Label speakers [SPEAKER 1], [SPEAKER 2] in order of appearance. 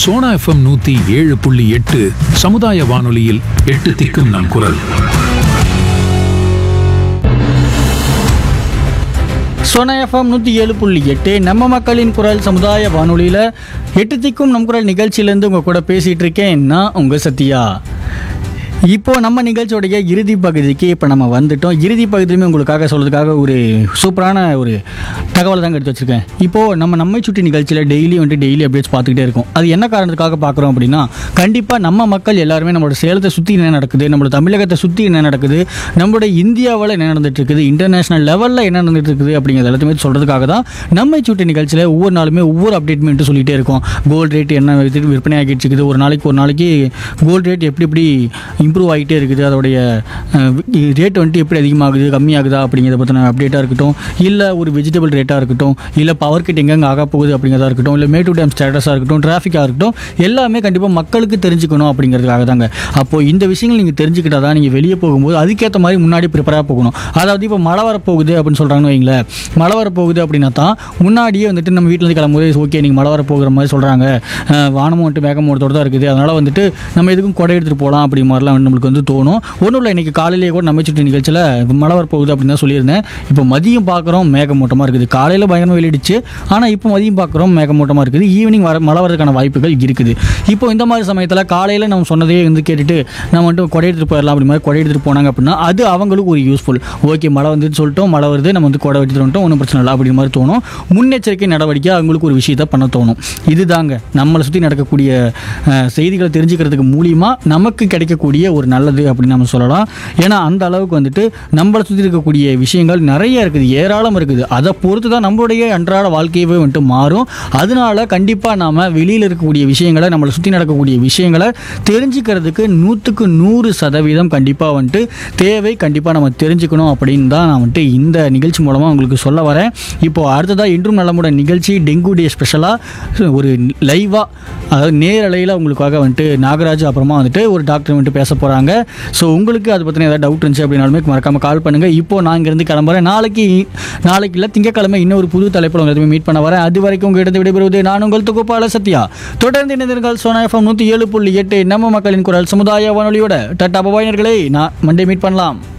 [SPEAKER 1] Sona FM நூத்தி ஏழு புள்ளி எட்டு சமுதாய வானொலியில் எட்டு திக்கும் நம் குரல்
[SPEAKER 2] சோனா எஃப்எம் நூற்றி ஏழு புள்ளி எட்டு நம்ம மக்களின் குரல் சமுதாய வானொலியில் எட்டு திக்கும் நம் குரல் நிகழ்ச்சியிலேருந்து உங்கள் கூட பேசிகிட்டு இருக்கேன் நான் உங்கள் சத்யா இப்போ நம்ம நிகழ்ச்சியோடைய இறுதி பகுதிக்கு இப்போ நம்ம வந்துட்டோம் இறுதி பகுதியுமே உங்களுக்காக சொல்றதுக்காக ஒரு சூப்பரான ஒரு தகவலை தாங்க எடுத்து வச்சிருக்கேன் இப்போ நம்ம நம்மை சுற்றி நிகழ்ச்சியில் டெய்லி வந்துட்டு டெய்லி அப்டேட்ஸ் பார்த்துக்கிட்டே இருக்கோம் அது என்ன காரணத்துக்காக பார்க்குறோம் அப்படின்னா கண்டிப்பாக நம்ம மக்கள் எல்லாருமே நம்மளோட சேலத்தை சுற்றி என்ன நடக்குது நம்மளோட தமிழகத்தை சுற்றி என்ன நடக்குது நம்மளோட இந்தியாவில் என்ன நடந்துட்டு இருக்குது இன்டர்நேஷனல் லெவலில் என்ன நடந்துட்டு இருக்குது அப்படிங்கிறது எல்லாத்தையுமே சொல்கிறதுக்காக தான் நம்மை சுற்றி நிகழ்ச்சியில் ஒவ்வொரு நாளுமே ஒவ்வொரு அப்டேட்மெண்ட்டு சொல்லிகிட்டே இருக்கோம் கோல்டு ரேட் என்ன வித்து விற்பனை ஆகிட்டு இருக்குது ஒரு நாளைக்கு ஒரு நாளைக்கு கோல்டு ரேட் எப்படி எப்படி இம்ப்ரூவ் ஆகிட்டே இருக்குது அதோடைய ரேட் வந்துட்டு எப்படி அதிகமாகுது கம்மியாகுதா அப்படிங்கிறத பற்றின அப்டேட்டாக இருக்கட்டும் இல்லை ஒரு வெஜிடபிள் ரேட்டாக இருக்கட்டும் இல்லை பவர் கட் எங்கெங்கே ஆக போகுது அப்படிங்கிறதா இருக்கட்டும் இல்லை மேட்டூர் டேம் ஸ்டேட்டஸாக இருக்கட்டும் டிராஃபிக்காக இருக்கட்டும் எல்லாமே கண்டிப்பாக மக்களுக்கு தெரிஞ்சுக்கணும் அப்படிங்கிறதுக்காக தாங்க அப்போது இந்த விஷயங்கள் நீங்கள் தெரிஞ்சுக்கிட்டா தான் நீங்கள் வெளியே போகும்போது அதுக்கேற்ற மாதிரி முன்னாடி ப்ரிப்பராக போகணும் அதாவது இப்போ மழை வரப்போகுது அப்படின்னு சொல்கிறாங்கன்னு வைங்களேன் மழை வரப்போகுது அப்படின்னா தான் முன்னாடியே வந்துட்டு நம்ம வீட்டிலேருந்து கிளம்பும்போது ஓகே நீங்கள் மழை வரப்போகிற மாதிரி சொல்கிறாங்க வானமும் வந்துட்டு மேகமூட்டத்தோடு தான் இருக்குது அதனால் வந்துட்டு நம்ம எதுக்கும் கொடை எடுத்துகிட்டு போகலாம் அப்படி மாதிரிலாம் வந்து நம்மளுக்கு வந்து தோணும் ஒன்றும் இல்லை இன்றைக்கி காலையிலேயே கூட நம்ம சுற்றி நிகழ்ச்சியில் இப்போ மழை வரப்போகுது அப்படின்னு தான் சொல்லியிருந்தேன் இப்போ மதியம் பார்க்குறோம் மேகமூட்டமாக இருக்குது காலையில் பயங்கரமாக வெளியிடுச்சு ஆனால் இப்போ மதியம் பார்க்குறோம் மேகமூட்டமாக இருக்குது ஈவினிங் வர மழை வரதுக்கான வாய்ப்புகள் இருக்குது இப்போ இந்த மாதிரி சமயத்தில் காலையில் நம்ம சொன்னதே வந்து கேட்டுட்டு நம்ம வந்துட்டு கொடை எடுத்துகிட்டு போயிடலாம் அப்படி மாதிரி கொடை எடுத்துகிட்டு போனாங்க அப்படின்னா அது அவங்களுக்கு ஒரு யூஸ்ஃபுல் ஓகே மழை வந்துட்டு சொல்லிட்டோம் மழை வருது நம்ம வந்து கொடை எடுத்துகிட்டு வந்துட்டோம் ஒன்றும் பிரச்சனை இல்லை அப்படி மாதிரி தோணும் முன்னெச்சரிக்கை நடவடிக்கை அவங்களுக்கு ஒரு விஷயத்தை பண்ண தோணும் இதுதாங்க நம்மளை சுற்றி நடக்கக்கூடிய அஹ், செய்திகளை தெரிஞ்சுக்கிறதுக்கு மூலியமாக நமக்கு கிடைக்கக்கூடிய ஒரு நல்லது அப்படின்னு நம்ம சொல்லலாம் ஏன்னா அந்த அளவுக்கு வந்துட்டு நம்மளை சுற்றி இருக்கக்கூடிய விஷயங்கள் நிறைய இருக்குது ஏராளம் இருக்குது அதை பொறுத்து தான் நம்மளுடைய அன்றாட வாழ்க்கையவே வந்துட்டு மாறும் அதனால கண்டிப்பாக நாம் வெளியில் இருக்கக்கூடிய விஷயங்களை நம்மளை சுற்றி நடக்கக்கூடிய விஷயங்களை தெரிஞ்சுக்கிறதுக்கு நூற்றுக்கு நூறு சதவீதம் கண்டிப்பாக வந்துட்டு தேவை கண்டிப்பாக நம்ம தெரிஞ்சுக்கணும் அப்படின்னு தான் நான் வந்துட்டு இந்த நிகழ்ச்சி மூலமாக உங்களுக்கு சொல்ல வரேன் இப்போது அடுத்ததாக இன்றும் நலமுடன் நிகழ்ச்சி டெங்கு டே ஸ்பெஷலாக ஒரு லைவாக அதாவது நேரலையில் உங்களுக்காக வந்துட்டு நாகராஜ் அப்புறமா வந்துட்டு ஒரு டாக்டர் வந்துட்டு பேச போகிறாங்க ஸோ உங்களுக்கு அதை பற்றின ஏதாவது டவுட் இருந்துச்சு அப்படின்னாலுமே மறக்காமல் கால் பண்ணுங்கள் இப்போ நான் இங்கேருந்து கிளம்புறேன் நாளைக்கு நாளைக்கு இல்லை திங்கக்கிழமை இன்னொரு புது தலைப்பில் உங்களை மீட் பண்ண வரேன் அது வரைக்கும் உங்கள் இடத்தை விடைபெறுவது நான் உங்கள் தொகுப்பாளர் சத்யா தொடர்ந்து இணைந்திருங்கள் சோனா எஃப்எம் நூற்றி ஏழு புள்ளி எட்டு நம்ம மக்களின் குரல் சமுதாய வானொலியோட டட்டா பபாயினர்களே நான் மண்டே மீட் பண்ணலாம்